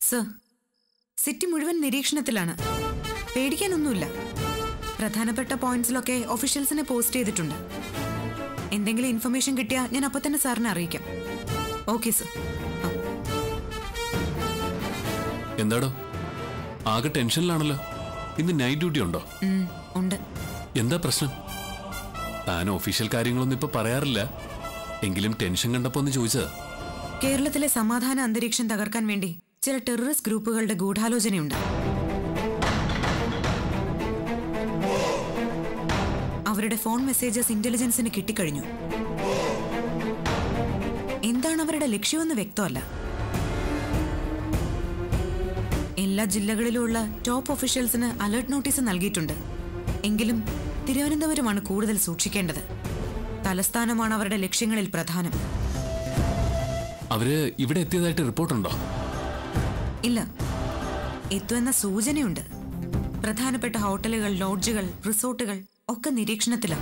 Sir city മുഴുവൻ നിരീക്ഷണത്തിലാണ് പേടിക്കാനൊന്നുമില്ല പ്രധാനപ്പെട്ട പോയിന്റ്സിലൊക്കെ ഒഫീഷ്യൽസിനെ പോസ്റ്റ് ചെയ്തിട്ടുണ്ട് എന്തെങ്കിലും ഇൻഫർമേഷൻ കിട്ടിയാൽ ഞാൻ അപ്പൊ തന്നെ സാറിനെ അറിയിക്കാം ഓക്കെ സർ എന്താടോ ആകെ ടെൻഷനിലാണല്ലോ ഇന്ന് നൈറ്റ് ഡ്യൂട്ടി ഉണ്ടോ ഉണ്ട് എന്താ പ്രശ്നം താൻ ഒഫീഷ്യൽ കാര്യങ്ങളൊന്നും ഇപ്പൊ പറയാറില്ല എങ്കിലും ടെൻഷൻ കണ്ടപ്പോ ഒന്ന് ചോദിച്ചതാ കേരളത്തിലെ സമാധാന അന്തരീക്ഷം തകർക്കാൻ വേണ്ടി ചില ടെററിസ്റ്റ് ഗ്രൂപ്പുകളുടെ ഗൂഢാലോചനയുണ്ട് അവരുടെ ഫോൺ മെസ്സേജസ് ഇന്റലിജൻസിന് കിട്ടിക്കഴിഞ്ഞു എന്താണ് അവരുടെ ലക്ഷ്യമെന്ന് വ്യക്തമല്ല എല്ലാ ജില്ലകളിലുമുള്ള ടോപ്പ് ഒഫീഷ്യൽസിന് അലർട്ട് നോട്ടീസ് നൽകിയിട്ടുണ്ട് എങ്കിലും തിരുവനന്തപുരമാണ് കൂടുതൽ സൂക്ഷിക്കേണ്ടത് തലസ്ഥാനമാണ് അവരുടെ ലക്ഷ്യങ്ങളിൽ പ്രധാനം അവര് ഇവിടെ എത്തിയതായിട്ട് റിപ്പോർട്ടുണ്ടോ ഇല്ല എത്തുമെന്ന സൂചനയുണ്ട് പ്രധാനപ്പെട്ട ഹോട്ടലുകൾ ലോഡ്ജുകൾ റിസോർട്ടുകൾ ഒക്കെ നിരീക്ഷണത്തിലാണ്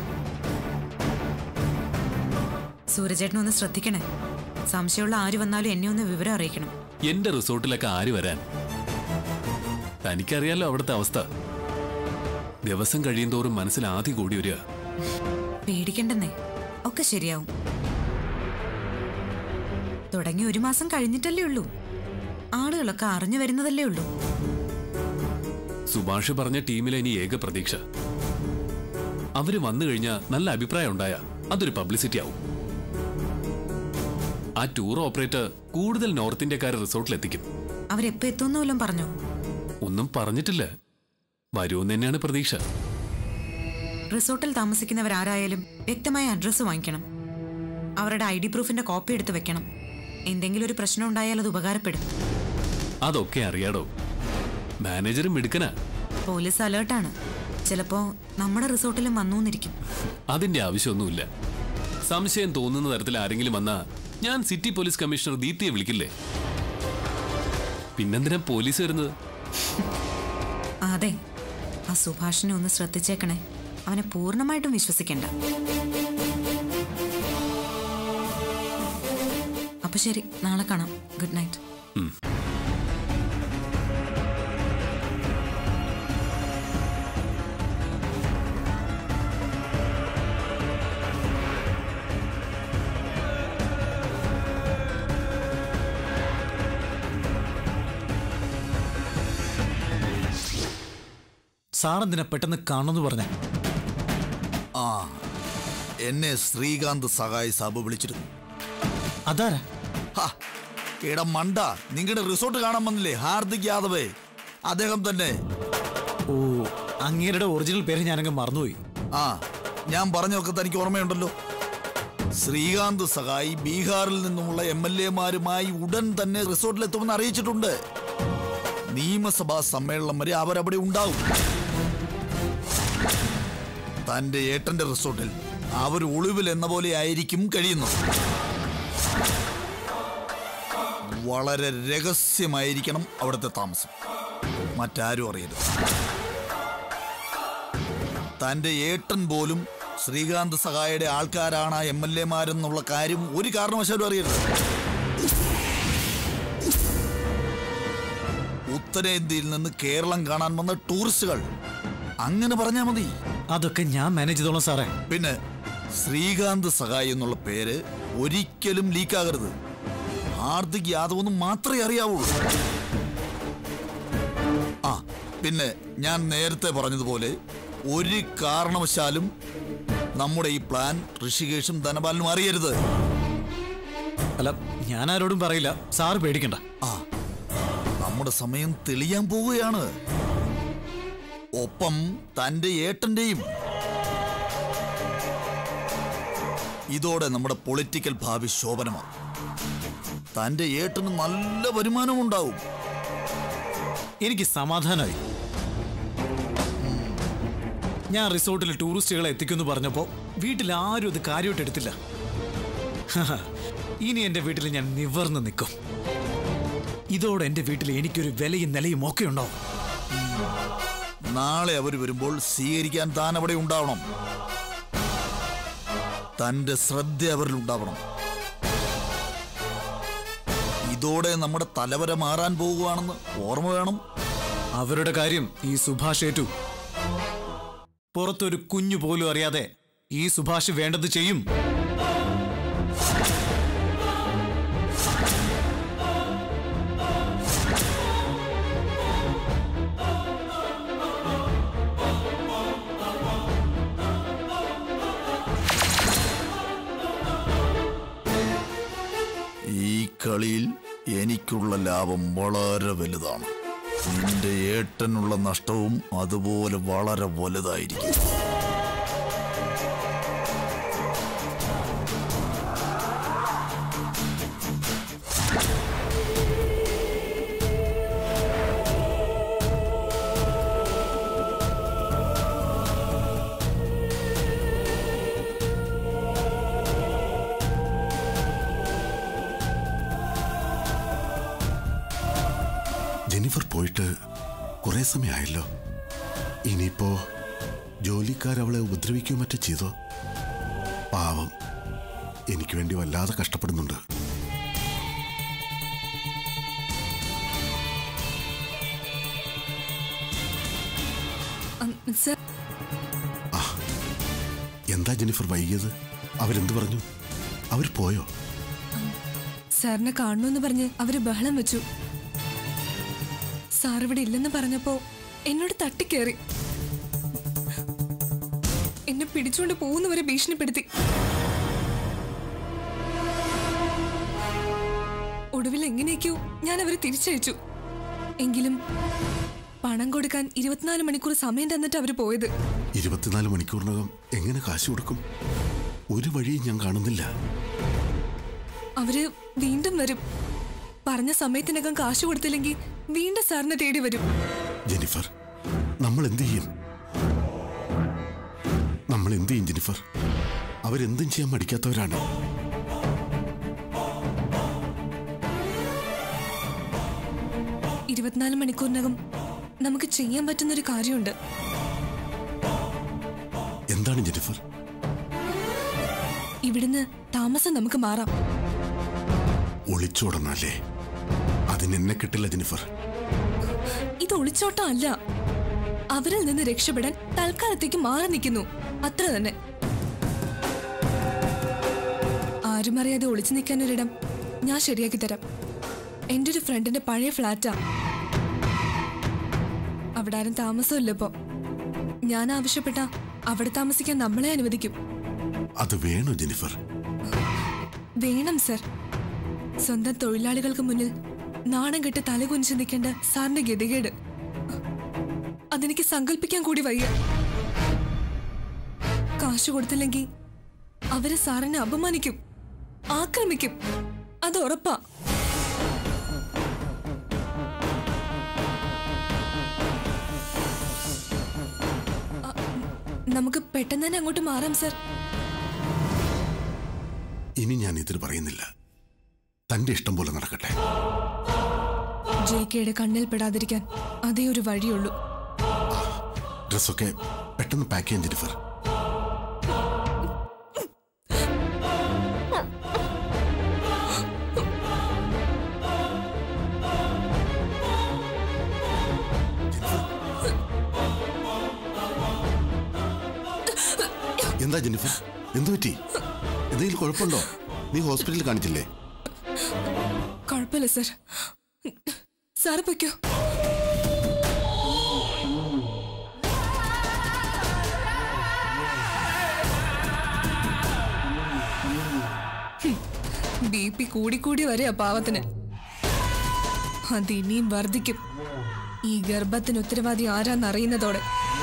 സൂരജേട്ടൻ ഒന്ന് ശ്രദ്ധിക്കണേ സംശയമുള്ള ആര് വന്നാലും എന്നെ ഒന്ന് വിവരം അറിയിക്കണം എന്റെ റിസോർട്ടിലൊക്കെ ആര് വരാൻ തനിക്കറിയാലോ അവിടുത്തെ അവസ്ഥ ദിവസം കഴിയുന്തോറും മനസ്സിൽ ആദ്യം കൂടി വരിക പേടിക്കണ്ടെന്നേ ഒക്കെ ശരിയാവും തുടങ്ങി ഒരു മാസം കഴിഞ്ഞിട്ടല്ലേ ഉള്ളൂ ആളുകളൊക്കെ അറിഞ്ഞു വരുന്നതല്ലേ ഉള്ളൂ സുഭാഷ് പറഞ്ഞ ടീമിലെ ഇനി ഏക പ്രതീക്ഷ അവര് വന്നു കഴിഞ്ഞാൽ നല്ല അഭിപ്രായം ഉണ്ടായ അതൊരു പബ്ലിസിറ്റി ആവും ആ ടൂർ ഓപ്പറേറ്റർ കൂടുതൽ നോർത്ത് ഇന്ത്യക്കാരെ റിസോർട്ടിലെത്തിക്കും അവരെപ്പോ എത്തുമെന്ന് വല്ലതും പറഞ്ഞോ ഒന്നും പറഞ്ഞിട്ടില്ല വരുമെന്ന് തന്നെയാണ് പ്രതീക്ഷ റിസോർട്ടിൽ താമസിക്കുന്നവരാരായാലും വ്യക്തമായ അഡ്രസ്സ് വാങ്ങിക്കണം അവരുടെ ഐ ഡി പ്രൂഫിന്റെ കോപ്പി എടുത്ത് വെക്കണം എന്തെങ്കിലും ഒരു പ്രശ്നം ഉണ്ടായാൽ അത് ഉപകാരപ്പെടും അതൊക്കെ അറിയാടോ മാനേജറും മിടുക്കനാ പോലീസ് അലേർട്ടാണ് ചിലപ്പോ നമ്മുടെ റിസോർട്ടിലും വന്നൂന്നിരിക്കും അതിന്റെ ആവശ്യമൊന്നുമില്ല സംശയം തോന്നുന്ന തരത്തിൽ ആരെങ്കിലും വന്നാ ഞാൻ സിറ്റി പോലീസ് കമ്മീഷണർ ദീപ്തിയെ വിളിക്കില്ലേ പിന്നെന്തിനാ പോലീസ് വരുന്നത് അതെ ആ സുഭാഷിനെ ഒന്ന് ശ്രദ്ധിച്ചേക്കണേ അവനെ പൂർണ്ണമായിട്ടും വിശ്വസിക്കണ്ട അപ്പൊ ശരി നാളെ കാണാം ഗുഡ് നൈറ്റ് സാറെന്തിനാ പെട്ടെന്ന് കാണുമെന്ന് പറഞ്ഞ ആ എന്നെ ശ്രീകാന്ത് സഹായി സാബ് വിളിച്ചിരുന്നു അതാരാ ഹാ എടാ മണ്ട നിങ്ങളുടെ റിസോർട്ട് കാണാൻ വന്നില്ലേ ഹാർദിക് യാദവ് അദ്ദേഹം തന്നെ ഓ അങ്ങേരുടെ ഒറിജിനൽ പേര് ഞാനങ്ങ് മറന്നുപോയി ആ ഞാൻ പറഞ്ഞൊക്കെ തനിക്ക് ഓർമ്മയുണ്ടല്ലോ ശ്രീകാന്ത് സഹായി ബീഹാറിൽ നിന്നുമുള്ള എം എൽ എമാരുമായി ഉടൻ തന്നെ റിസോർട്ടിലെത്തുമെന്ന് അറിയിച്ചിട്ടുണ്ട് നിയമസഭാ സമ്മേളനം വരെ അവരവിടെ ഉണ്ടാവും തന്റെ ഏട്ടന്റെ റിസോർട്ടിൽ അവർ ഒളിവിൽ എന്ന പോലെ ആയിരിക്കും കഴിയുന്നത് വളരെ രഹസ്യമായിരിക്കണം അവിടുത്തെ താമസം മറ്റാരും അറിയരുത് തന്റെ ഏട്ടൻ പോലും ശ്രീകാന്ത് സഹായുടെ ആൾക്കാരാണ് എം എൽ എമാരെന്നുള്ള കാര്യം ഒരു കാരണവശാലും അറിയരുത് ഉത്തരേന്ത്യയിൽ നിന്ന് കേരളം കാണാൻ വന്ന ടൂറിസ്റ്റുകൾ അങ്ങനെ പറഞ്ഞാൽ മതി അതൊക്കെ ഞാൻ മാനേജ് ചെയ്തോളാം സാറേ പിന്നെ ശ്രീകാന്ത് സഹായി എന്നുള്ള പേര് ഒരിക്കലും ലീക്കാകരുത് ഹാർദിക് യാദവ് എന്ന് മാത്രമേ അറിയാവുള്ളൂ ആ പിന്നെ ഞാൻ നേരത്തെ പറഞ്ഞതുപോലെ ഒരു കാരണവശാലും നമ്മുടെ ഈ പ്ലാൻ ഋഷികേഷും ധനപാലനും അറിയരുത് അല്ല ഞാൻ ആരോടും പറയില്ല സാറ് പേടിക്കണ്ട ആ നമ്മുടെ സമയം തെളിയാൻ പോവുകയാണ് ഒപ്പം തന്റെ ഏട്ടന്റെയും ഇതോടെ നമ്മുടെ പൊളിറ്റിക്കൽ ഭാവി ശോഭനമാണ് തന്റെ ഏട്ടന് നല്ല വരുമാനമുണ്ടാവും എനിക്ക് സമാധാനമായി ഞാൻ റിസോർട്ടിൽ ടൂറിസ്റ്റുകളെ എത്തിക്കുമെന്ന് പറഞ്ഞപ്പോൾ വീട്ടിൽ ആരും അത് കാര്യമായിട്ട് എടുത്തില്ല ഇനി എൻ്റെ വീട്ടിൽ ഞാൻ നിവർന്ന് നിൽക്കും ഇതോടെ എൻ്റെ വീട്ടിൽ എനിക്കൊരു വിലയും നിലയും ഒക്കെ ഉണ്ടാവും നാളെ അവർ വരുമ്പോൾ സ്വീകരിക്കാൻ താൻ അവിടെ ഉണ്ടാവണം തന്റെ ശ്രദ്ധ അവരിൽ ഉണ്ടാവണം ഇതോടെ നമ്മുടെ തലവര മാറാൻ പോകുകയാണെന്ന് ഓർമ്മ വേണം അവരുടെ കാര്യം ഈ സുഭാഷ് ഏറ്റു പുറത്തൊരു കുഞ്ഞു പോലും അറിയാതെ ഈ സുഭാഷ് വേണ്ടത് ചെയ്യും ഈ കളിയിൽ എനിക്കുള്ള ലാഭം വളരെ വലുതാണ് നിന്റെ ഏട്ടനുള്ള നഷ്ടവും അതുപോലെ വളരെ വലുതായിരിക്കും ജെന്നിഫർ പോയിട്ട് കുറെ സമയമായല്ലോ ഇനിയിപ്പോ ജോലിക്കാരവളെ ഉപദ്രവിക്കുകയോ മറ്റോ ചെയ്തോ പാവം എനിക്ക് വേണ്ടി വല്ലാതെ കഷ്ടപ്പെടുന്നുണ്ട് സർ എന്താ ജെന്നിഫർ വൈകിയത് അവരെന്ത് പറഞ്ഞു അവർ പോയോ സാറിനെ കാണണമെന്ന് പറഞ്ഞ് അവര് ബഹളം വെച്ചു സാർ ഇവിടെ ഇല്ലെന്ന് പറഞ്ഞപ്പോ എന്നോട് തട്ടിക്കേറി എന്നെ പിടിച്ചുകൊണ്ട് പോകുന്നവരെ ഭീഷണിപ്പെടുത്തി ഒടുവിൽ എങ്ങനെയൊക്കെയോ ഞാൻ അവരെ തിരിച്ചയച്ചു എങ്കിലും പണം കൊടുക്കാൻ ഇരുപത്തിനാല് മണിക്കൂർ സമയം തന്നിട്ട് അവര് പോയത് ഇരുപത്തിനാല് മണിക്കൂറിനകം എങ്ങനെ കാശ് കൊടുക്കും ഒരു വഴിയും ഞാൻ കാണുന്നില്ല അവര് വീണ്ടും വരും പറഞ്ഞ സമയത്തിനകം കാശ് കൊടുത്തില്ലെങ്കിൽ വീണ്ടും സാറിനെ തേടി വരും ജെന്നിഫർ നമ്മൾ എന്ത് ചെയ്യും നമ്മൾ എന്ത് ചെയ്യും ജെന്നിഫർ അവരെന്തും ചെയ്യാൻ മടിക്കാത്തവരാണ് ഇരുപത്തിനാല് മണിക്കൂറിനകം നമുക്ക് ചെയ്യാൻ പറ്റുന്നൊരു കാര്യമുണ്ട് എന്താണ് ജെന്നിഫർ ഇവിടുന്ന് താമസം നമുക്ക് മാറാം ഒളിച്ചോടണല്ലേ അതിനെന്നെ കിട്ടില്ല ജെന്നിഫർ ഇത് ഒളിച്ചോട്ടം അല്ല അവരിൽ നിന്ന് രക്ഷപ്പെടാൻ തൽക്കാലത്തേക്ക് മാറി നിൽക്കുന്നു അത്ര തന്നെ ആരും അറിയാതെ ഒളിച്ചു നിൽക്കാൻ ഒരിടം ഞാൻ ശരിയാക്കി തരാം എൻ്റെ ഒരു ഫ്രണ്ടിന്റെ പഴയ ഫ്ലാറ്റാ അവിടെ ആരും താമസമില്ല ഇപ്പൊ ഞാൻ ആവശ്യപ്പെട്ട അവിടെ താമസിക്കാൻ നമ്മളെ അനുവദിക്കും അത് വേണോ ജെന്നിഫർ വേണം സർ സ്വന്തം തൊഴിലാളികൾക്ക് മുന്നിൽ നാണം കെട്ട് തലകുനിച്ച് നിൽക്കേണ്ട സാറിന്റെ ഗതികേട് അതെനിക്ക് സങ്കല്പിക്കാൻ കൂടി വയ്യ കാശ് കൊടുത്തില്ലെങ്കിൽ അവര് സാറിനെ അപമാനിക്കും ആക്രമിക്കും അത് ഉറപ്പാ അ, നമുക്ക് പെട്ടെന്ന് തന്നെ അങ്ങോട്ട് മാറാം സർ ഇനി ഞാൻ ഇതിൽ പറയുന്നില്ല തന്റെ ഇഷ്ടം പോലെ നടക്കട്ടെ ജെ കെയുടെ കണ്ണിൽ പെടാതിരിക്കാൻ അതേ ഒരു വഴിയുള്ളൂ ഡ്രസ്സൊക്കെ പെട്ടെന്ന് പാക്ക് ചെയ്യാൻ ജെന്നിഫർ എന്താ ജെന്നിഫർ എന്തു പറ്റി എന്തെങ്കിലും കുഴപ്പമുണ്ടോ നീ ഹോസ്പിറ്റലിൽ കാണിച്ചില്ലേ കുഴപ്പമില്ല സർ സാറ് പൊയ്ക്കോ ബി പി കൂടിക്കൂടി വരെയാ പാവത്തിന് അതിനിയും വർദ്ധിക്കും ഈ ഗർഭത്തിന് ഉത്തരവാദി ആരാന്നറിയുന്നതോടെ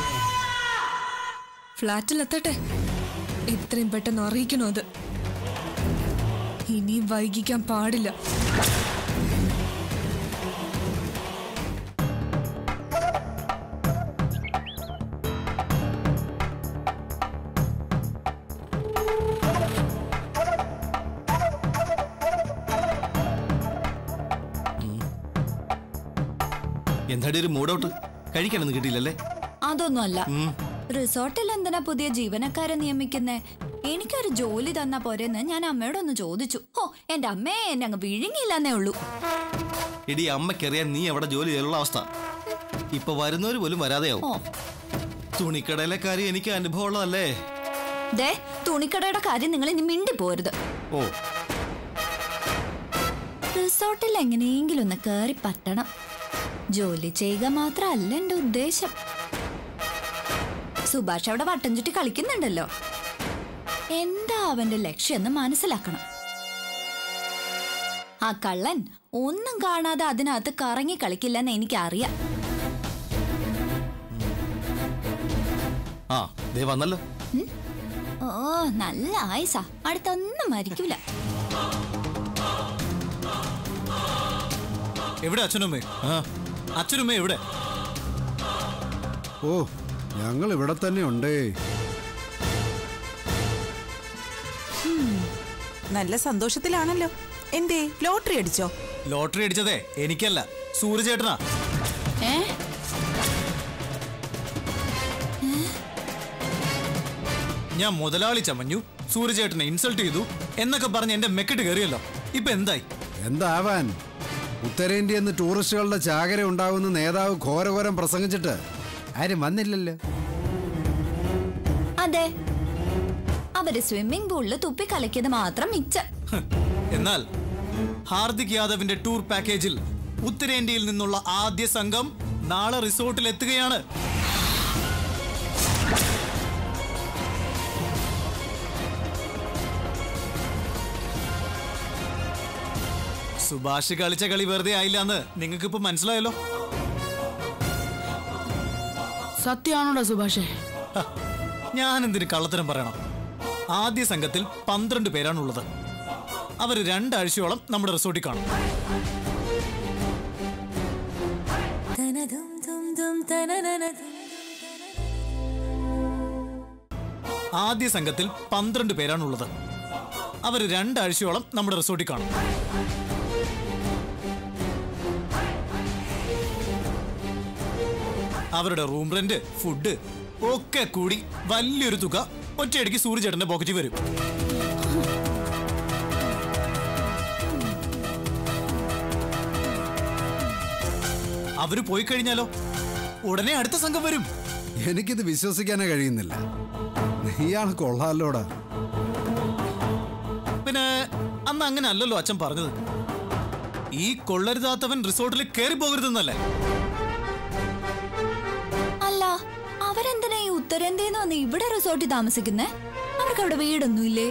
ഫ്ലാറ്റിലെത്തട്ടെ എത്രയും പെട്ടെന്ന് അറിയിക്കണോ അത് ഇനി വൈകിക്കാൻ പാടില്ല എന്താടി ഒരു മൂഡൗട്ട് കഴിക്കാനൊന്നും കിട്ടിയില്ലല്ലേ അതൊന്നും അല്ല റിസോർട്ടിൽ എന്തിനാ പുതിയ ജീവനക്കാരെ നിയമിക്കുന്നേ എനിക്കൊരു ജോലി തന്നാ പോരെന്ന് ഞാൻ അമ്മയോടൊന്ന് ചോദിച്ചു ഓ എന്റെ അമ്മയെ എന്നെ അങ്ങ് വിഴുങ്ങിയില്ലെന്നേ ഉള്ളൂ എടി അമ്മയ്ക്കറിയാൻ നീ എവിടെ ജോലി ചെയ്യാനുള്ള അവസ്ഥ ഇപ്പൊ വരുന്നവര് പോലും വരാതെയാവും ഓ തുണിക്കടയിലെ കാര്യം എനിക്ക് അനുഭവമുള്ളതല്ലേ ദേ തുണിക്കടയുടെ കാര്യം നിങ്ങൾ ഇനി മിണ്ടി പോരുത് ഓ റിസോർട്ടിൽ എങ്ങനെയെങ്കിലും ഒന്ന് കയറി പറ്റണം ജോലി ചെയ്യുക മാത്രമല്ല എന്റെ ഉദ്ദേശം സുഭാഷ് അവിടെ വട്ടം ചുറ്റി കളിക്കുന്നുണ്ടല്ലോ എന്താ അവന്റെ ലക്ഷ്യം എന്ന് മനസ്സിലാക്കണം ആ കള്ളൻ ഒന്നും കാണാതെ അതിനകത്ത് കറങ്ങി കളിക്കില്ലെന്ന് എനിക്കറിയാം ആ ദേ വന്നല്ലോ ഓ നല്ല ആയുസാ അടുത്തൊന്നും മരിക്കൂല എവിടെ അച്ഛനമ്മേ ആ അച്ഛനമ്മേ എവിടെ ഓ ഞങ്ങൾ ഇവിടെ തന്നെ ഉണ്ടേ നല്ല സന്തോഷത്തിലാണല്ലോ എന്തേ ലോട്ടറി അടിച്ചോ ലോട്ടറി അടിച്ചതേ എനിക്കല്ല സൂര്യചേട്ടനാ ഏ ഞാൻ മുതലാളി ചമഞ്ഞു സൂര്യചേട്ടനെ ഇൻസൾട്ട് ചെയ്തു എന്നൊക്കെ പറഞ്ഞ് എന്റെ മെക്കിട്ട് കയറിയല്ലോ ഇപ്പൊ എന്തായി എന്താവാൻ ഉത്തരേന്ത്യയിൽ നിന്ന് ടൂറിസ്റ്റുകളുടെ ചാകര ഉണ്ടാകുന്ന നേതാവ് ഘോരഘോരം പ്രസംഗിച്ചിട്ട് ആരും വന്നില്ലല്ലോ അതെ അവര് സ്വിമ്മിംഗ് പൂളിൽ തുപ്പി കളിക്കുന്നത് മാത്രം മിച്ചം ഹ്. എന്നാൽ ഹാർദിക് യാദവിന്റെ ടൂർ പാക്കേജിൽ ഉത്തരേന്ത്യയിൽ നിന്നുള്ള ആദ്യ സംഘം നാളെ റിസോർട്ടിൽ എത്തുകയാണ് സുഭാഷ് കളിച്ച കളി വെറുതെ ആയില്ല എന്ന് നിങ്ങൾക്ക് ഇപ്പൊ മനസ്സിലായല്ലോ സത്യമാണോടാ സുഭാഷേ ഹ, ഞാൻ എന്തിന് കള്ളത്തരം പറയണം ആദ്യ സംഘത്തിൽ പന്ത്രണ്ട് പേരാണുള്ളത് അവർ രണ്ടാഴ്ചയോളം നമ്മുടെ റിസോർട്ടിൽ കാണും ആദ്യ സംഘത്തിൽ പന്ത്രണ്ട് പേരാണുള്ളത് അവർ രണ്ടാഴ്ചയോളം നമ്മുടെ റിസോർട്ടിൽ കാണും അവരുടെ റൂം റെന്റ് ഫുഡ് ഒക്കെ കൂടി വലിയൊരു തുക ഒറ്റയടിക്ക് സൂര്യചേട്ടന്റെ പോക്കറ്റിൽ വരും അവര് പോയി കഴിഞ്ഞാലോ ഉടനെ അടുത്ത സംഘം വരും എനിക്കിത് വിശ്വസിക്കാനേ കഴിയുന്നില്ല നീയാണ് കൊള്ളാലോടാ പിന്നെ അന്ന് അങ്ങനെ അല്ലല്ലോ അച്ഛൻ പറഞ്ഞത് ഈ കൊള്ളരുതാത്തവൻ റിസോർട്ടിൽ കയറി പോകരുതെന്നല്ലേ അല്ല അവരെന്തിനാ ഈ ഉത്തരേന്ത്യന്ന് വന്ന് ഇവിടെ റിസോർട്ടിൽ താമസിക്കുന്നേ അവർക്ക് അവിടെ വീടൊന്നുമില്ലേ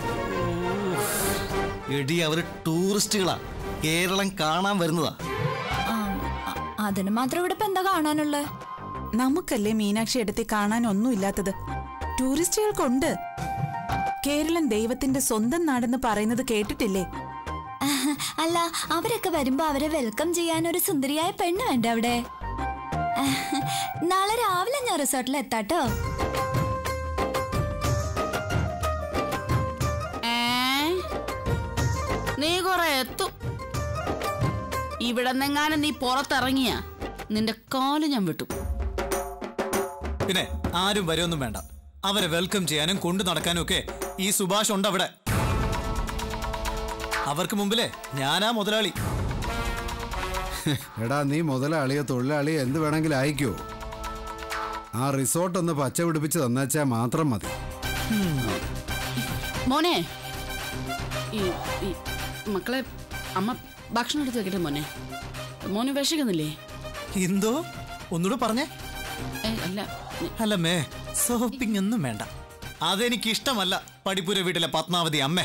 എടി അവര് ടൂറിസ്റ്റുകളാ കേരളം കാണാൻ വരുന്നതാ ആ, അ- അതിന് മാത്രം ഇവിടെ ഇപ്പൊ എന്താ കാണാനുള്ളത് നമുക്കല്ലേ മീനാക്ഷി എടുത്തി കാണാൻ ഒന്നുമില്ലാത്തത് ടൂറിസ്റ്റുകൾക്കുണ്ട് കേരളം ദൈവത്തിന്റെ സ്വന്തം നാടെന്ന് പറയുന്നത് കേട്ടിട്ടില്ലേ അല്ല അവരൊക്കെ വരുമ്പോ അവരെ വെൽക്കം ചെയ്യാൻ ഒരു സുന്ദരിയായ പെണ്ണ് വേണ്ട അവിടെ നാളെ രാവിലെ ഞാൻ റിസോർട്ടിൽ എത്താട്ടോ ഏ നീ കൊറേ എത്തും ഇവിടെ നിന്നെങ്ങാനും നീ പുറത്തിറങ്ങിയ നിന്റെ കാല് ഞാൻ വിട്ടു പിന്നെ ആരും വരുമൊന്നും വേണ്ട അവരെ വെൽക്കം ചെയ്യാനും കൊണ്ടു നടക്കാനും ഒക്കെ ഈ സുഭാഷ് ഉണ്ട് അവിടെ അവർക്ക് മുമ്പിലെ ഞാനാ മുതലാളി എടാ നീ മുതലാളിയോ തൊഴിലാളിയോ എന്ത് വേണമെങ്കിലും അയക്കോ ആ റിസോർട്ട് ഒന്ന് പച്ച പിടിപ്പിച്ച് തന്നേച്ചാൽ മാത്രം മതി മോനെ ഈ ഈ മക്കളെ അമ്മ ഭക്ഷണം എടുത്ത് വെക്കട്ടെ മോനെ മോന് വിശക്കുന്നില്ലേ എന്തോ ഒന്നുകൂടെ പറഞ്ഞേ ഏ അല്ല അല്ല മേ സോപ്പിംഗ് ഒന്നും വേണ്ട അതെനിക്ക് ഇഷ്ടമല്ല പടിപ്പുര വീട്ടിലെ പത്മാവതി അമ്മേ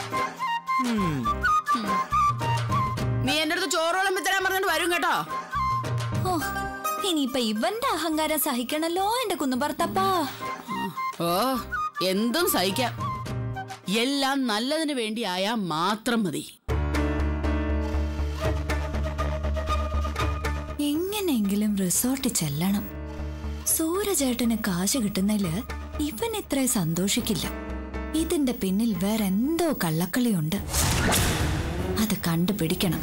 നീ എന്റെ അടുത്ത് ചോറ് വിളമ്പി തരാൻ പറഞ്ഞിട്ട് വരും കേട്ടോ ഓ ഇനിയിപ്പൊ ഇവന്റെ അഹങ്കാരം സഹിക്കണല്ലോ എന്റെ കുന്നുപർത്തപ്പാ ഓ എന്തും സഹിക്കാം എല്ലാം നല്ലതിന് വേണ്ടി ആയാ മാത്രം മതി എങ്ങനെയെങ്കിലും റിസോർട്ടിൽ ചെല്ലണം സൂര്യചേട്ടന് കാശ് കിട്ടുന്നതില് ഇവൻ ഇത്ര സന്തോഷിക്കില്ല ഇതിന്റെ പിന്നിൽ വേറെന്തോ കള്ളക്കളിയുണ്ട് അത് കണ്ടുപിടിക്കണം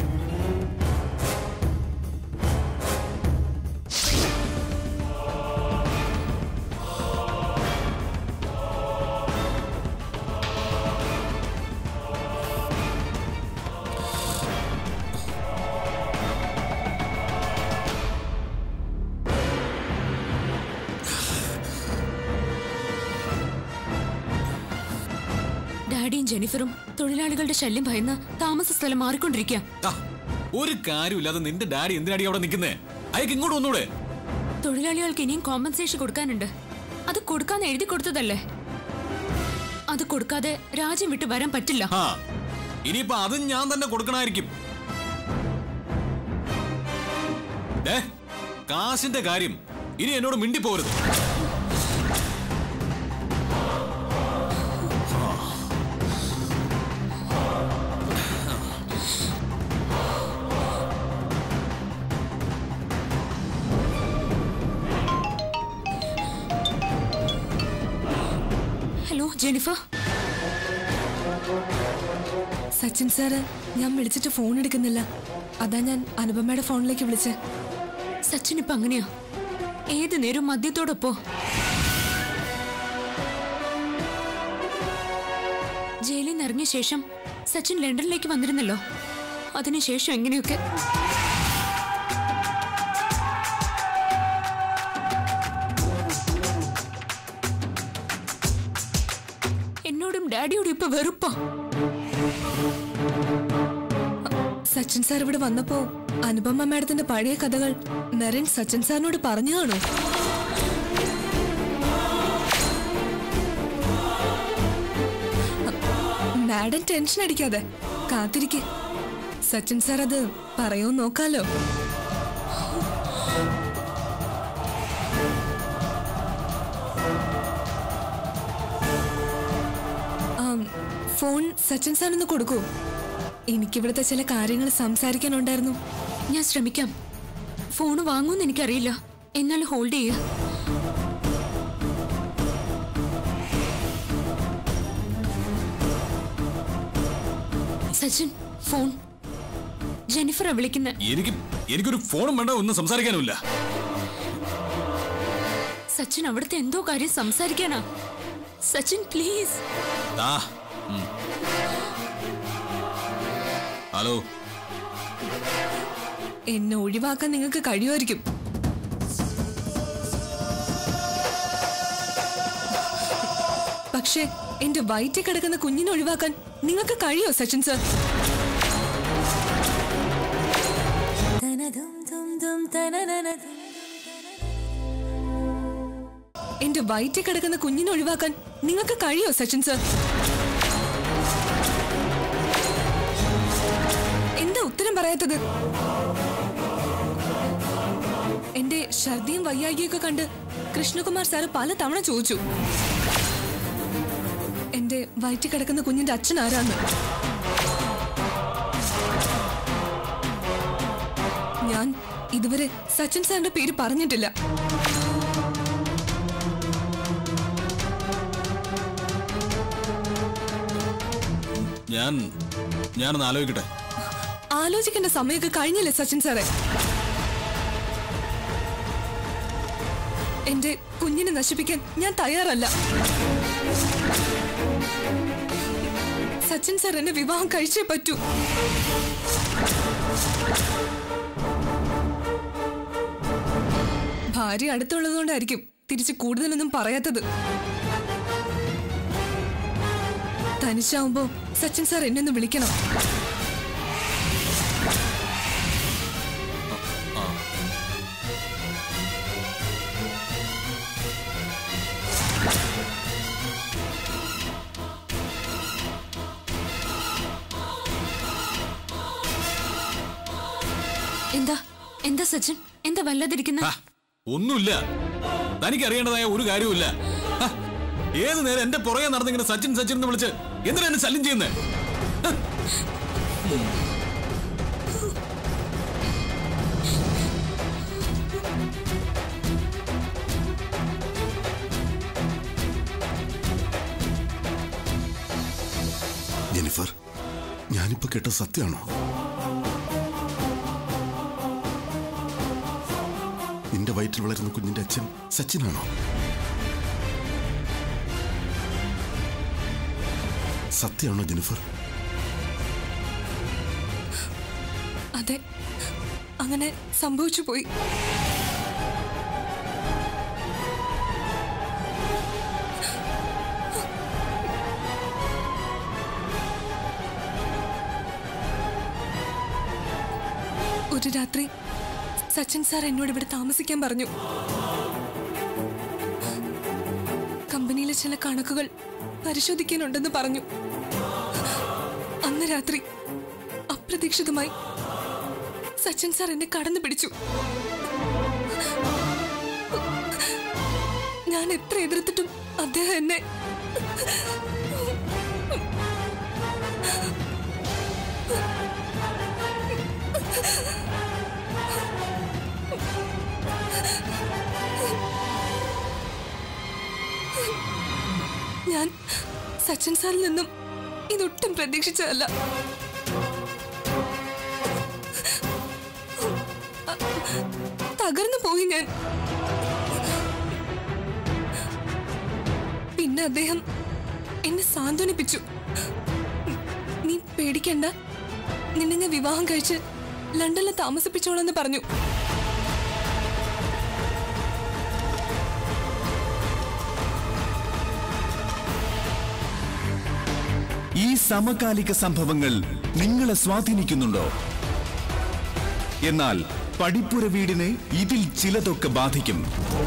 ജയിലിയും ജെനിഫറും തൊഴിലാളികളുടെ ശല്യം ഭയന്ന് താമസ സ്ഥലം മാറിക്കൊണ്ടിരിക്കുക ആ, ഒരു കാര്യമില്ലാതെ നിന്റെ ഡാഡി എന്തിനാടി അവിടെ നിൽക്കുന്നേ അയക്ക് ഇങ്ങോട്ട് വന്നൂടെ തൊഴിലാളികൾക്ക് ഇനിയും കോമ്പൻസേഷൻ കൊടുക്കാനുണ്ട് അത് കൊടുക്കാന്ന് എഴുതി കൊടുത്തതല്ലേ അത് കൊടുക്കാതെ രാജ്യം വിട്ട് വരാൻ പറ്റില്ല ആ ഇനിയിപ്പോ അതും ഞാൻ തന്നെ കൊടുക്കണമായിരിക്കും ദേ, കാശിന്റെ കാര്യം ഇനി എന്നോട് മിണ്ടിപ്പോരുത് ഹലോ ജെനിഫർ സച്ചിൻ സാറ് ഞാൻ വിളിച്ചിട്ട് ഫോൺ എടുക്കുന്നില്ല അതാ ഞാൻ അനുപമയുടെ ഫോണിലേക്ക് വിളിച്ചേ സച്ചിൻ ഇപ്പൊ അങ്ങനെയാ ഏത് നേരം മദ്യത്തോടൊപ്പോ ജയിലിൽ നിന്ന് ഇറങ്ങിയ ശേഷം സച്ചിൻ ലണ്ടനിലേക്ക് വന്നിരുന്നല്ലോ അതിനുശേഷം എങ്ങനെയൊക്കെ എന്നോടും ഡാഡിയോടും ഇപ്പൊ വെറുപ്പാ സച്ചിൻ സാർ ഇവിടെ വന്നപ്പോ അനുപമ മാഡത്തിന്റെ പഴയ കഥകൾ നരൻ സച്ചിൻ സാറിനോട് പറഞ്ഞു കാണോ മാഡം ടെൻഷൻ അടിക്കാതെ കാത്തിരിക്കെ സച്ചിൻ സാർ അത് പറയോ നോക്കാലോ ആം, ഫോൺ സച്ചിൻ സാറിനൊന്ന് കൊടുക്കൂ എനിക്കിവിടുത്തെ ചില കാര്യങ്ങൾ സംസാരിക്കാനുണ്ടായിരുന്നു ഞാൻ ശ്രമിക്കാം ഫോൺ വാങ്ങൂന്ന് എനിക്കറിയില്ല എന്നാൽ ഹോൾഡ് ചെയ്യുക സച്ചിൻ ഫോൺ ജെനിഫറാ വിളിക്കുന്ന എനിക്ക് എനിക്കൊരു ഫോണും വേണ്ട ഒന്നും സംസാരിക്കാനുമില്ല സച്ചിൻ അവിടുത്തെ എന്തോ കാര്യം സംസാരിക്കാനാ സച്ചിൻ പ്ലീസ് ദാ, ഉം. ഹലോ എന്നെ ഒഴിവാക്കാൻ നിങ്ങൾക്ക് കഴിയുമായിരിക്കും പക്ഷേ എന്റെ വയറ്റിൽ കിടക്കുന്ന കുഞ്ഞിനെ ഒഴിവാക്കാൻ നിങ്ങൾക്ക് കഴിയോ സച്ചിൻ സർ എന്റെ വയറ്റിൽ കിടക്കുന്ന കുഞ്ഞിനെ ഒഴിവാക്കാൻ നിങ്ങൾക്ക് കഴിയോ സച്ചിൻ സർ എന്താ ഉത്തരം പറയാത്തത് എന്റെ ഛർദിയും വയ്യായികയൊക്കെ കണ്ട് കൃഷ്ണകുമാർ സാറ് പല തവണ ചോദിച്ചു എന്റെ വയറ്റിൽ കിടക്കുന്ന കുഞ്ഞിന്റെ അച്ഛൻ ആരാന്ന് ഞാൻ ഇതുവരെ സച്ചിൻ സാറിന്റെ പേര് പറഞ്ഞിട്ടില്ല ഞാൻ ഞാനൊന്ന് ആലോചിക്കട്ടെ ആലോചിക്കേണ്ട സമയമൊക്കെ കഴിഞ്ഞില്ലേ സച്ചിൻ സാറേ എന്റെ കുഞ്ഞിനെ നശിപ്പിക്കാൻ ഞാൻ തയ്യാറല്ല സച്ചിൻ സാർ എന്നെ വിവാഹം കഴിച്ചേ പറ്റൂ ഭാര്യ അടുത്തുള്ളതുകൊണ്ടായിരിക്കും തിരിച്ച് കൂടുതലൊന്നും പറയാത്തത് തനിച്ചാവുമ്പോ സച്ചിൻ സാർ എന്നെ ഒന്ന് വിളിക്കണം എന്താ എന്താ സച്ചിൻ എന്താ വല്ലാതിരിക്കുന്ന ആ, ഒന്നുമില്ല തനിക്ക് അറിയേണ്ടതായ ഒരു കാര്യവുമില്ല ആ, ഏത് നേരം എന്റെ പുറകെ നടന്നിങ്ങനെ സച്ചിൻ സച്ചിൻ എന്ന് വിളിച്ച് എന്തിനാ എന്നെ ശല്യം ചെയ്യുന്നേ ജെനിഫർ ഞാനിപ്പോ കേട്ട സത്യമാണോ നിന്റെ വയറ്റിൽ വളരുന്ന കുഞ്ഞിന്റെ അച്ഛൻ സച്ചിനാണോ സത്യമാണോ ജെനിഫർ അതെ അങ്ങനെ സംഭവിച്ചു പോയി ഒരു രാത്രി സച്ചിൻ സാർ എന്നോട് ഇവിടെ താമസിക്കാൻ പറഞ്ഞു കമ്പനിയിലെ ചില കണക്കുകൾ പരിശോധിക്കാനുണ്ടെന്ന് പറഞ്ഞു അന്ന് രാത്രി അപ്രതീക്ഷിതമായി സച്ചിൻ സാർ എന്നെ കടന്നു പിടിച്ചു ഞാൻ എത്ര എതിർത്തിട്ടും അദ്ദേഹം എന്നെ ഞാൻ സച്ചിൻ സാറിൽ നിന്നും ഇതൊട്ടും പ്രതീക്ഷിച്ചതല്ല തകർന്നു പോയി ഞാൻ പിന്നെ അദ്ദേഹം എന്നെ സാന്ത്വനിപ്പിച്ചു നീ പേടിക്കണ്ട നിന്നെ ഞാൻ വിവാഹം കഴിച്ച് ലണ്ടനിൽ താമസിപ്പിച്ചോളെന്ന് പറഞ്ഞു ഈ സമകാലിക സംഭവങ്ങൾ നിങ്ങളെ സ്വാധീനിക്കുന്നുണ്ടോ എന്നാൽ പടിപ്പുര വീടിനെ ഇതിൽ ചിലതൊക്കെ ബാധിക്കും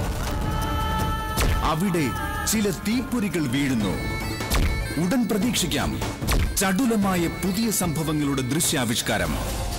അവിടെ ചില തീപ്പൊരികൾ വീഴുന്നു ഉടൻ പ്രതീക്ഷിക്കാം ചടുലമായ പുതിയ സംഭവങ്ങളുടെ ദൃശ്യാവിഷ്കാരം